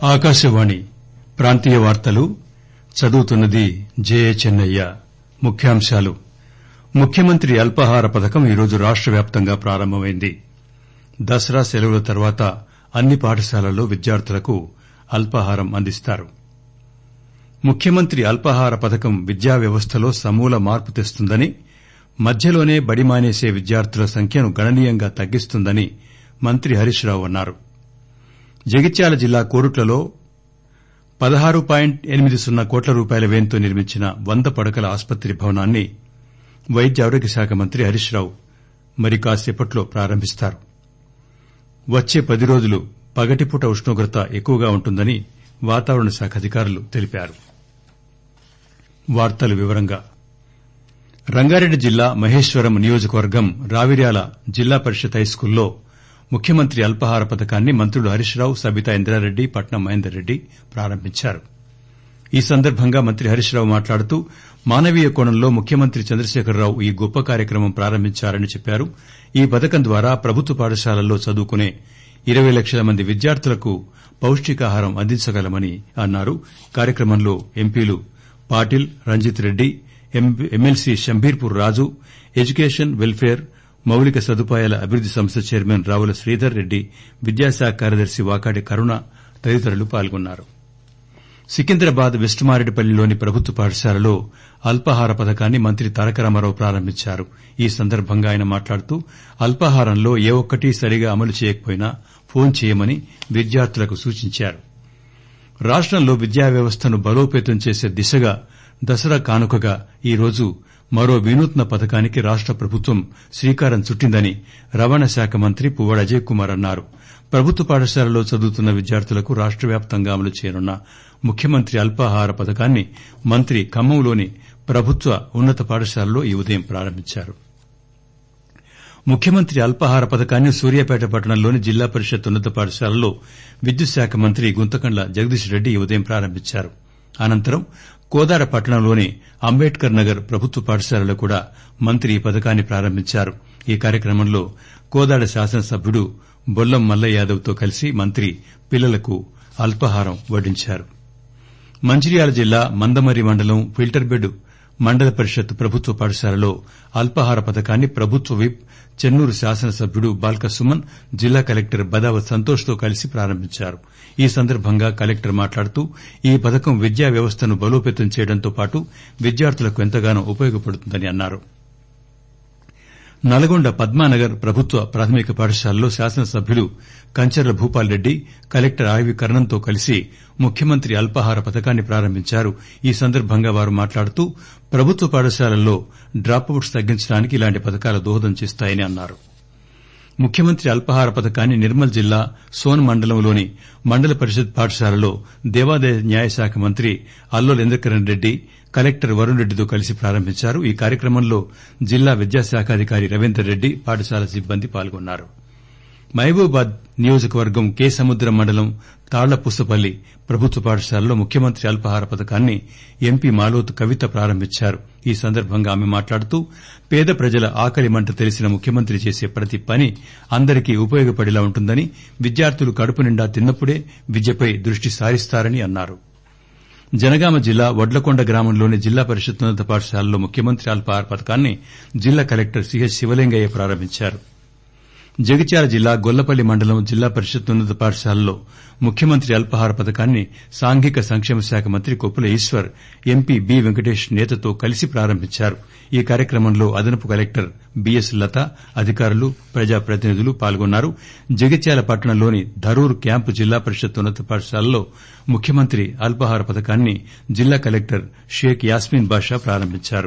ఆకాశవాణి ప్రాంతీయ వార్తలు చదువుతున్నది జయచెన్నయ్య ముఖ్యాంశాలు ముఖ్యమంత్రి అల్పాహార పథకం ఈరోజు రాష్ట వ్యాప్తంగా ప్రారంభమైంది దసరా సెలవుల తర్వాత అన్ని పాఠశాలల్లో విద్యార్థులకు అల్పాహారం అందిస్తారు ముఖ్యమంత్రి అల్పాహార పథకం విద్యా వ్యవస్థలో సమూల మార్పు తెస్తుందని మధ్యలోనే బడి మానేసే విద్యార్థుల సంఖ్యను గణనీయంగా తగ్గిస్తుందని మంత్రి హరీష్ రావు అన్నారు జగిత్యాల జిల్లా కోరుట్లలో పదహారు పాయింట్ ఎనిమిది సున్నా కోట్ల రూపాయల వ్యయంతో నిర్మించిన వంద పడకల ఆస్పత్రి భవనాన్ని వైద్య ఆరోగ్య శాఖ మంత్రి హరీష్ రావు మరి కాసేపట్లో ప్రారంభిస్తారు వచ్చే పది రోజులు పగటిపూట ఉష్ణోగ్రత ఎక్కువగా ఉంటుందని వాతావరణ శాఖ అధికారులు తెలిపారు రంగారెడ్డి జిల్లా మహేశ్వరం నియోజకవర్గం రావిర్యాల జిల్లా పరిషత్ హైస్కూల్లో ముఖ్యమంత్రి అల్పాహార పథకాన్ని మంత్రులు హరీష్ రావు సబితా ఇంద్రారెడ్డి పట్నం మహేందర్ రెడ్డి ప్రారంభించారు ఈ సందర్భంగా మంత్రి హరీష్ రావు మాట్లాడుతూ మానవీయ కోణంలో ముఖ్యమంత్రి చంద్రశేఖరరావు ఈ గొప్ప కార్యక్రమం ప్రారంభించారని చెప్పారు ఈ పథకం ద్వారా ప్రభుత్వ పాఠశాలల్లో చదువుకునే ఇరవై లక్షల మంది విద్యార్థులకు పౌష్టికాహారం అందించగలమని అన్నారు కార్యక్రమంలో ఎంపీలు Patil Ranjith Reddy MLC Shambhipur Raju education welfare మౌలిక సదుపాయాల అభివృద్ది సంస్థ చైర్మన్ రావుల శ్రీధర్ రెడ్డి విద్యాశాఖ కార్యదర్శి వాకాటి కరుణ తదితరులు పాల్గొన్నారు సికింద్రాబాద్ వెస్ట్ మారేడుపల్లిలోని ప్రభుత్వ పాఠశాలలో అల్పాహార పథకాన్ని మంత్రి తారక రామారావు ప్రారంభించారు ఈ సందర్భంగా ఆయన మాట్లాడుతూ అల్పాహారంలో ఏ ఒక్కటీ సరిగా అమలు చేయకపోయినా ఫోన్ చేయమని విద్యార్థులకు సూచించారు రాష్టంలో విద్యా వ్యవస్థను బలోపేతం చేసే దిశగా దసరా కానుకగా ఈరోజు మరో వినూత్న పథకానికి రాష్ట ప్రభుత్వం శ్రీకారం చుట్టిందని రవాణా శాఖ మంత్రి పువ్వాడ అజయ్ కుమార్ అన్నారు ప్రభుత్వ పాఠశాలల్లో చదువుతున్న విద్యార్థులకు రాష్ట వ్యాప్తంగా అమలు చేయనున్న ముఖ్యమంత్రి అల్పాహార పథకాన్ని మంత్రి ఖమ్మంలోని ప్రభుత్వ ఉన్నత పాఠశాలలో ఈ ఉదయం ప్రారంభించారు ముఖ్యమంత్రి అల్పాహార పథకాన్ని సూర్యాపేట పట్టణంలోని జిల్లా పరిషత్ ఉన్నత పాఠశాలలో విద్యుత్ శాఖ మంత్రి గుంతకండ్ల జగదీష్ రెడ్డి ఈ ఉదయం ప్రారంభించారు అనంతరం కోదాడ పట్టణంలోని అంబేడ్కర్ నగర్ ప్రభుత్వ పాఠశాలలో కూడా మంత్రి ఈ పథకాన్ని ప్రారంభించారు ఈ కార్యక్రమంలో కోదాడ శాసనసభ్యుడు బొల్లం మల్లయ్య యాదవ్ తో కలిసి మంత్రి పిల్లలకు అల్పాహారం వడ్డించారు మంచిర్యాల జిల్లా మందమర్రి మండలం ఫిల్టర్బెడ్ మండల పరిషత్ ప్రభుత్వ పాఠశాలలో అల్పాహార పథకాన్ని ప్రభుత్వ విప్ చెన్నూరు శాసనసభ్యుడు బాల్క సుమన్ జిల్లా కలెక్టర్ బదావత్ సంతోష్ తో కలిసి ప్రారంభించారు ఈ సందర్భంగా కలెక్టర్ మాట్లాడుతూ ఈ పథకం విద్యా వ్యవస్థను బలోపేతం చేయడంతో పాటు విద్యార్థులకు ఎంతగానో ఉపయోగపడుతుందని అన్నారు నల్గొండ పద్మానగర్ ప్రభుత్వ ప్రాథమిక పాఠశాలలో శాసనసభ్యులు కంచర్ల భూపాల్రెడ్డి కలెక్టర్ ఆర్వీ కర్ణంతో కలిసి ముఖ్యమంత్రి అల్పాహార పథకాన్ని ప్రారంభించారు ఈ సందర్భంగా వారు మాట్లాడుతూ ప్రభుత్వ పాఠశాలల్లో డ్రాపౌట్స్ తగ్గించడానికి ఇలాంటి పథకాలు దోహదం చేస్తాయని అన్నారు ముఖ్యమంత్రి అల్పాహార పథకాన్ని నిర్మల్ జిల్లా సోన్ మండలంలోని మండల పరిషత్ పాఠశాలలో దేవాదాయ న్యాయశాఖ మంత్రి అల్లోల్ ఇంద్రకరణ్ రెడ్డి కలెక్టర్ వరుణ్ రెడ్డితో కలిసి ప్రారంభించారు ఈ కార్యక్రమంలో జిల్లా విద్యాశాఖాధికారి రవీందర్ రెడ్డి పాఠశాల సిబ్బంది పాల్గొన్నారు మహబూబాబాద్ నియోజకవర్గం కే సముద్రం మండలం తాళ్లపూసపల్లి ప్రభుత్వ పాఠశాలలో ముఖ్యమంత్రి అల్పాహార పథకాన్ని ఎంపీ మాలోతు కవిత ప్రారంభించారు ఈ సందర్భంగా ఆమె మాట్లాడుతూ పేద ప్రజల ఆకలి మంట తెలిసిన ముఖ్యమంత్రి చేసే ప్రతి పని అందరికీ ఉపయోగపడేలా ఉంటుందని విద్యార్థులు కడుపు నిండా తిన్నప్పుడే విద్యపై దృష్టి సారిస్తారని అన్నారు జనగామ జిల్లా వడ్లకొండ గ్రామంలోని జిల్లా పరిషత్ ఉన్నత పాఠశాలలో ముఖ్యమంత్రి అల్పాహార పథకాన్ని జిల్లా కలెక్టర్ సిహెచ్ శివలింగయ్య ప్రారంభించారు జగిత్యాల జిల్లా గొల్లపల్లి మండలం జిల్లా పరిషత్ ఉన్నత పాఠశాలలో ముఖ్యమంత్రి అల్పాహార పథకాన్ని సాంఘిక సంక్షేమ శాఖ మంత్రి కొప్పుల ఈశ్వర్ ఎంపీ బి వెంకటేష్ నేతతో కలిసి ప్రారంభించారు ఈ కార్యక్రమంలో అదనపు కలెక్టర్ బీఎస్ లత అధికారులు ప్రజాప్రతినిధులు పాల్గొన్నారు జగిత్యాల పట్టణంలోని ధరూర్ క్యాంపు జిల్లా పరిషత్ ఉన్నత పాఠశాలలో ముఖ్యమంత్రి అల్పాహార పథకాన్ని జిల్లా కలెక్టర్ షేక్ యాస్మిన్ బాషా ప్రారంభించారు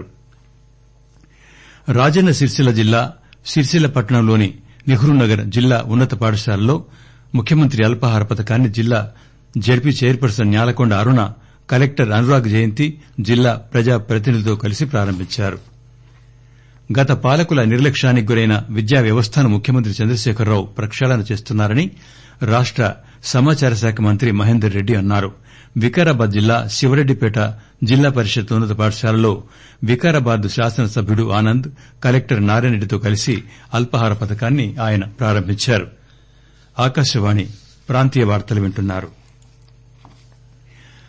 రాజన్న సిరిసిల్ల జిల్లా సిరిసిల్ల పట్టణంలోని నెహ్రూనగర్ జిల్లా ఉన్నత పాఠశాలలో ముఖ్యమంత్రి అల్పాహార పథకాన్ని జిల్లా ZP chairperson Nyalakonda Aruna collector Anurag Jayanti జిల్లా ప్రజాప్రతినిధులతో కలిసి ప్రారంభించారు గత పాలకుల నిర్లక్ష్యానికి గురైన విద్యా వ్యవస్థను ముఖ్యమంత్రి చంద్రశేఖరరావు ప్రక్షాళన చేస్తున్నారని రాష్ట సమాచార శాఖ మంత్రి మహేందర్ రెడ్డి అన్నారు వికారాబాద్ జిల్లా శివరెడ్డిపేట జిల్లా పరిషత్ ఉన్నత పాఠశాలలో వికారాబాద్ శాసనసభ్యుడు ఆనంద్ కలెక్టర్ నారాయణరెడ్డితో కలిసి అల్పాహార పథకాన్ని ఆయన ప్రారంభించారు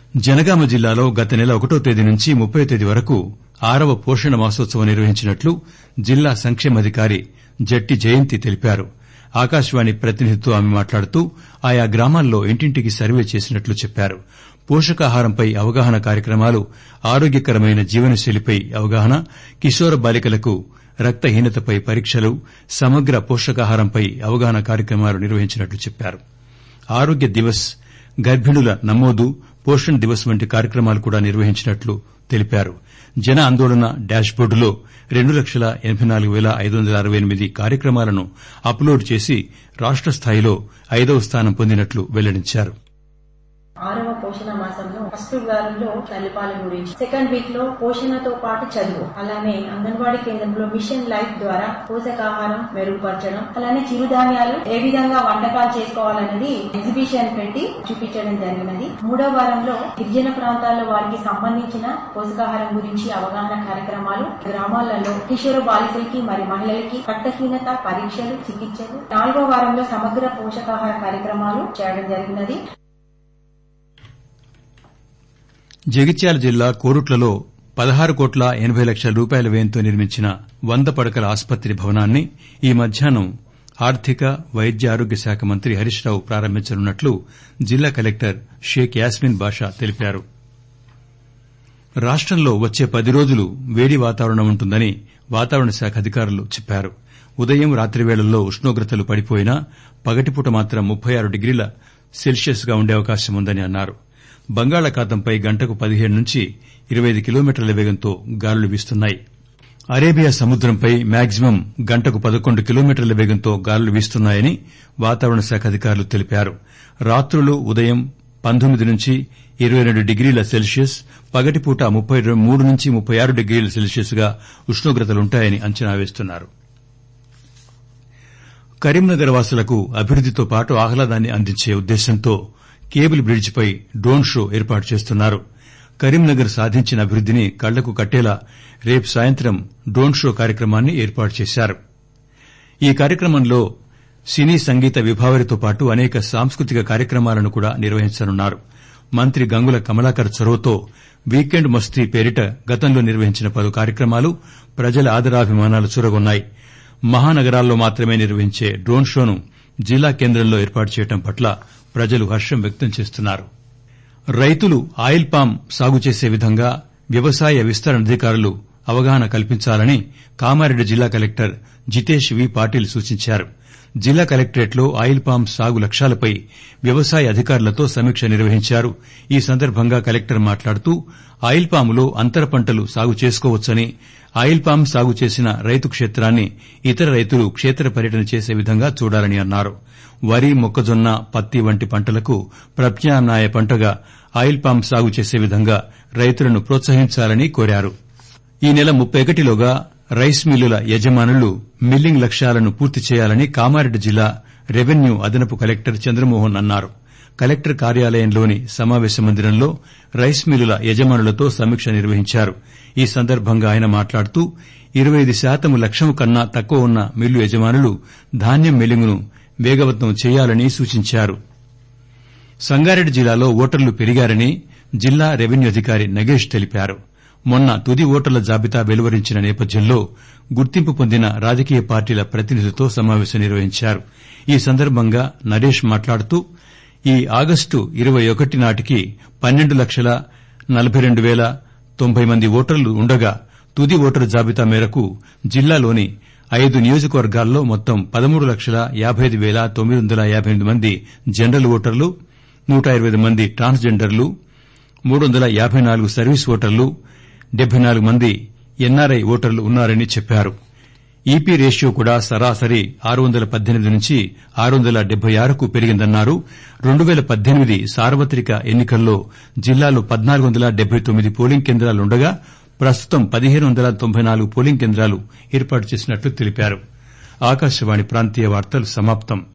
జనగామ జిల్లాలో గత నెల ఒకటో తేదీ నుంచి ముప్పై తేదీ వరకు ఆరవ పోషణ మాసోత్సవం నిర్వహించినట్లు జిల్లా సంక్షేమాధికారి జట్టి జయంతి తెలిపారు ఆకాశవాణి ప్రతినిధితో ఆమె మాట్లాడుతూ ఆయా గ్రామాల్లో ఇంటింటికి సర్వే చేసినట్లు చెప్పారు పోషకాహారంపై అవగాహన కార్యక్రమాలు ఆరోగ్యకరమైన జీవనశైలిపై అవగాహన కిశోర బాలికలకు రక్తహీనతపై పరీక్షలు సమగ్ర పోషకాహారంపై అవగాహన కార్యక్రమాలు నిర్వహించినట్లు చెప్పారు ఆరోగ్య దివస్ గర్భిణుల నమోదు పోషణ్ దివస్ వంటి కార్యక్రమాలు కూడా నిర్వహించినట్లు తెలిపారు జన ఆందోళన డాష్ బోర్డులో రెండు లక్షల ఎనబై నాలుగు పేల ఐదు వందల అరవై ఎనిమిది కార్యక్రమాలను అప్లోడ్ చేసి రాష్ట స్థాయిలో ఐదవ స్థానం పొందినట్లు వెల్లడించారు ఆరవ పోషణ మాసంలో ఫస్ట్ వారంలో తల్లిపాల గురించి సెకండ్ వీక్ లో పోషణతో పాటు చదువు అలానే అంగన్వాడీ కేంద్రంలో మిషన్ లైఫ్ ద్వారా పోషకాహారం మెరుగుపరచడం అలానే చిరుధాన్యాలు ఏ విధంగా వంటకాలు చేసుకోవాలన్నది ఎగ్జిబిషన్ పెట్టి చూపించడం జరిగినది మూడో వారంలో గిరిజన ప్రాంతాల్లో వారికి సంబంధించిన పోషకాహారం గురించి అవగాహన కార్యక్రమాలు గ్రామాలలో కిషోర బాలికలకి మరి మహిళలకి రక్తహీనత పరీక్షలు చికిత్సలు నాలుగో వారంలో సమగ్ర పోషకాహార కార్యక్రమాలు చేయడం జరిగినది జగిత్యాల జిల్లా కోరుట్లలో పదహారు కోట్ల ఎనబై లక్షల రూపాయల వ్యయంతో నిర్మించిన వంద పడకల ఆసుపత్రి భవనాన్ని ఈ మధ్యాహ్నం ఆర్థిక వైద్య ఆరోగ్య శాఖ మంత్రి హరీష్ రావు ప్రారంభించనున్నట్లు జిల్లా కలెక్టర్ షేక్ యాస్మిన్ బాషా తెలిపారు రాష్టంలో వచ్చే పది రోజులు వేడి వాతావరణం ఉంటుందని వాతావరణ శాఖ అధికారులు చెప్పారు ఉదయం రాత్రి వేళల్లో ఉష్ణోగ్రతలు పడిపోయినా పగటిపూట మాత్రం ముప్పై ఆరు డిగ్రీల సెల్సియస్ గా ఉండే అవకాశం ఉందని అన్నారు బంగాళాఖాతంపై గంటకు పదిహేడు నుంచి ఇరవై ఐదు కిలోమీటర్ల వేగంతో గాలులు వీస్తున్నాయి అరేబియా సముద్రంపై మాక్సిమం గంటకు పదకొండు కిలోమీటర్ల వేగంతో గాలులు వీస్తున్నాయని వాతావరణ శాఖ అధికారులు తెలిపారు రాత్రులు ఉదయం పంతొమ్మిది నుంచి ఇరవై రెండు డిగ్రీల సెల్సియస్ పగటిపూట ముప్పై మూడు నుంచి ముప్పై ఆరు డిగ్రీల సెల్సియస్ గా ఉష్ణోగ్రతలుంటాయని అంచనా వేస్తున్నారు కరీంనగర్ వాసులకు అభివృద్దితో పాటు ఆహ్లాదాన్ని అందించే ఉద్దేశంతో కేబుల్ బ్రిడ్జిపై డ్రోన్ షో ఏర్పాటు చేస్తున్నారు కరీంనగర్ సాధించిన అభివృద్దిని కళ్లకు కట్టేలా రేపు సాయంత్రం డ్రోన్ షో కార్యక్రమాన్ని ఏర్పాటు చేశారు ఈ కార్యక్రమంలో సినీ సంగీత విభావరితో పాటు అనేక సాంస్కృతిక కార్యక్రమాలను కూడా నిర్వహించనున్నారు మంత్రి గంగుల కమలాకర్ చొరవతో వీకెండ్ మస్తీ పేరిట గతంలో నిర్వహించిన పలు కార్యక్రమాలు ప్రజల ఆదరాభిమానాలు చూరగొన్నాయి మహానగరాల్లో మాత్రమే నిర్వహించే డ్రోన్ షోను జిల్లా కేంద్రంలో ఏర్పాటు చేయడం పట్ల ప్రజలు హర్షం వ్యక్తం చేస్తున్నారు రైతులు ఆయిల్ పామ్ సాగు చేసే విధంగా వ్యవసాయ విస్తరణ అధికారులు అవగాహన కల్పించాలని కామారెడ్డి జిల్లా కలెక్టర్ జితేష్ వి పాటిల్ సూచించారు జిల్లా కలెక్టరేట్లో ఆయిల్ పామ్ సాగు లక్ష్యాలపై వ్యవసాయ అధికారులతో సమీక్ష నిర్వహించారు ఈ సందర్భంగా కలెక్టర్ మాట్లాడుతూ ఆయిల్ పాములో అంతర పంటలు సాగు చేసుకోవచ్చని ఆయిల్ పామ్ సాగు చేసిన రైతు క్షేత్రాన్ని ఇతర రైతులు క్షేత్ర పర్యటన చేసే విధంగా చూడాలని అన్నారు వరి మొక్కజొన్న పత్తి వంటి పంటలకు ప్రత్యామ్నాయ పంటగా ఆయిల్ పామ్ సాగు చేసే విధంగా రైతులను ప్రోత్సహించాలని కోరారు ఈ నెల ముప్పై ఒకటిలోగా రైస్ మిల్లుల యజమానులు మిల్లింగ్ లక్ష్యాలను పూర్తి చేయాలని కామారెడ్డి జిల్లా రెవెన్యూ అదనపు కలెక్టర్ చంద్రమోహన్ అన్నారు కలెక్టర్ కార్యాలయంలోని సమావేశ మందిరంలో రైస్ మిల్లుల యజమానులతో సమీక్ష నిర్వహించారు ఈ సందర్భంగా ఆయన మాట్లాడుతూ ఇరవై ఐదు శాతం లక్ష్యం కన్నా తక్కువ ఉన్న మిల్లు యజమానులు ధాన్యం మిల్లింగును వేగవంతం చేయాలని సూచించారు సంగారెడ్డి జిల్లాలో ఓటర్లు పెరిగారని జిల్లా రెవెన్యూ అధికారి నగేష్ తెలిపారు మొన్న తుది ఓటర్ల జాబితా వెలువరించిన నేపథ్యంలో గుర్తింపు పొందిన రాజకీయ పార్టీల ప్రతినిధులతో సమావేశం నిర్వహించారు ఈ సందర్భంగా నరేష్ మాట్లాడుతూ ఈ ఆగస్టు ఇరవై ఒకటి నాటికి పన్నెండు లక్షల నలబై రెండు పేల తొంభై మంది ఓటర్లు ఉండగా తుది ఓటరు జాబితా మేరకు జిల్లాలోని ఐదు నియోజకవర్గాల్లో మొత్తం పదమూడు లక్షల యాబై ఐదు పేల తొమ్మిది వందల యాబై ఎనిమిది మంది జనరల్ ఓటర్లు నూట ఇరవై మంది ట్రాన్స్ జెండర్లు మూడు వందల యాబై నాలుగు సర్వీస్ ఓటర్లు డెబ్బై నాలుగు మంది ఎన్ఆర్ఐ ఓటర్లు ఉన్నారని చెప్పారు ఈపీ రేషియో కూడా సరాసరి ఆరు వందల పద్దెనిమిది నుంచి ఆరు వందల డెబ్బై ఆరుకు పెరిగిందన్నారు రెండు పేల పద్దెనిమిది సార్వత్రిక ఎన్నికల్లో జిల్లాలో పద్నాలుగు వందల డెబ్బై తొమ్మిది పోలింగ్ కేంద్రాలుండగా ప్రస్తుతం పదిహేను వందల తొంభై నాలుగు పోలింగ్ కేంద్రాలు ఏర్పాటు చేసినట్లు తెలిపారు